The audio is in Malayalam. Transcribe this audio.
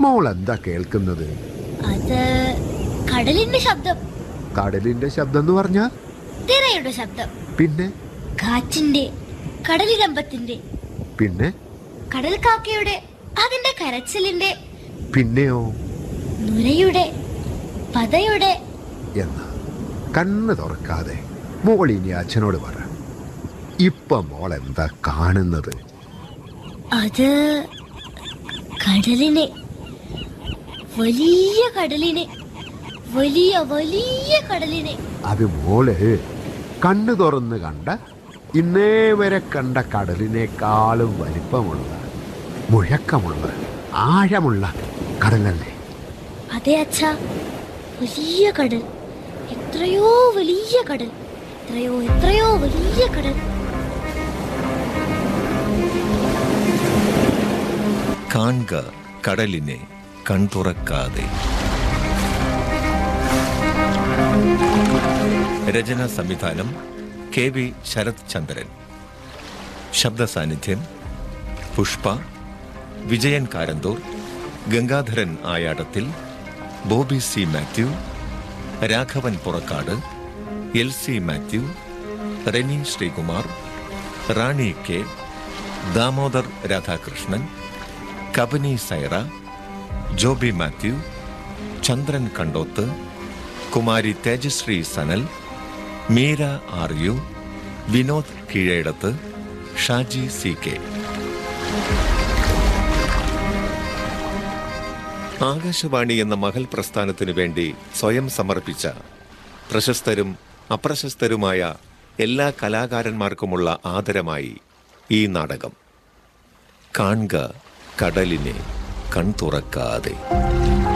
മോൾ എന്താ കേൾക്കുന്നത് അത് കടലിന്റെ ശബ്ദം കടലിന്റെ ശബ്ദം എന്ന് പറഞ്ഞാ തിരയുടെ ശബ്ദം പിന്നെ കാറ്റിന്റെ കടലിരമ്പത്തിന്റെ പിന്നെ കടൽ കാക്കയുടെ അതിന്റെ കരച്ചിലിന്റെ പിന്നെയോ നുരയുടെ പതയുടെ എന്നാ കണ്ണ് തുറക്കാതെ മോൾ ഇനി അച്ഛനോട് പറ ഇപ്പൊ മോൾ എന്താ കാണുന്നത് അത് കടലിനെ വലിയ കടലിനെ വലിയ വലിയ കടലിനെ അത് മോള് കണ്ണു തുറന്ന് കണ്ട ഇന്നേ വരെ കണ്ട കടലിനേക്കാളും വലിപ്പമുള്ള മുഴക്കമുള്ള ആഴമുള്ള കടലല്ലേ അതെ അച്ഛ വലിയ കടൽ എത്രയോ വലിയ കടൽ എത്രയോ എത്രയോ വലിയ കടൽ കാൺക കടലിനെ കൺതുറക്കാതെ രചന സംവിധാനം കെ വി ശരത് ചന്ദ്രൻ ശബ്ദ സാന്നിധ്യം പുഷ്പ വിജയൻ കാരന്തൂർ ഗംഗാധരൻ ആയാടത്തിൽ Bobby C Mathew Raghavan Purakkad L C Mathew Reni Sreekumar Rani K Damodar Radhakrishnan Kabani Saira Joby Mathew Chandran Kandoth Kumari Thejasree Sanal Meera R U Vinod Keezhedath Shaji C K Akashvani എന്ന മഹൽ പ്രസ്ഥാനത്തിനു വേണ്ടി സ്വയം സമർപ്പിച്ച പ്രശസ്തരും അപ്രശസ്തരുമായ എല്ലാ കലാകാരന്മാർക്കുമുള്ള ആദരമായി ഈ നാടകം കാൺക കടലിനെ കൺതുറക്കാതെ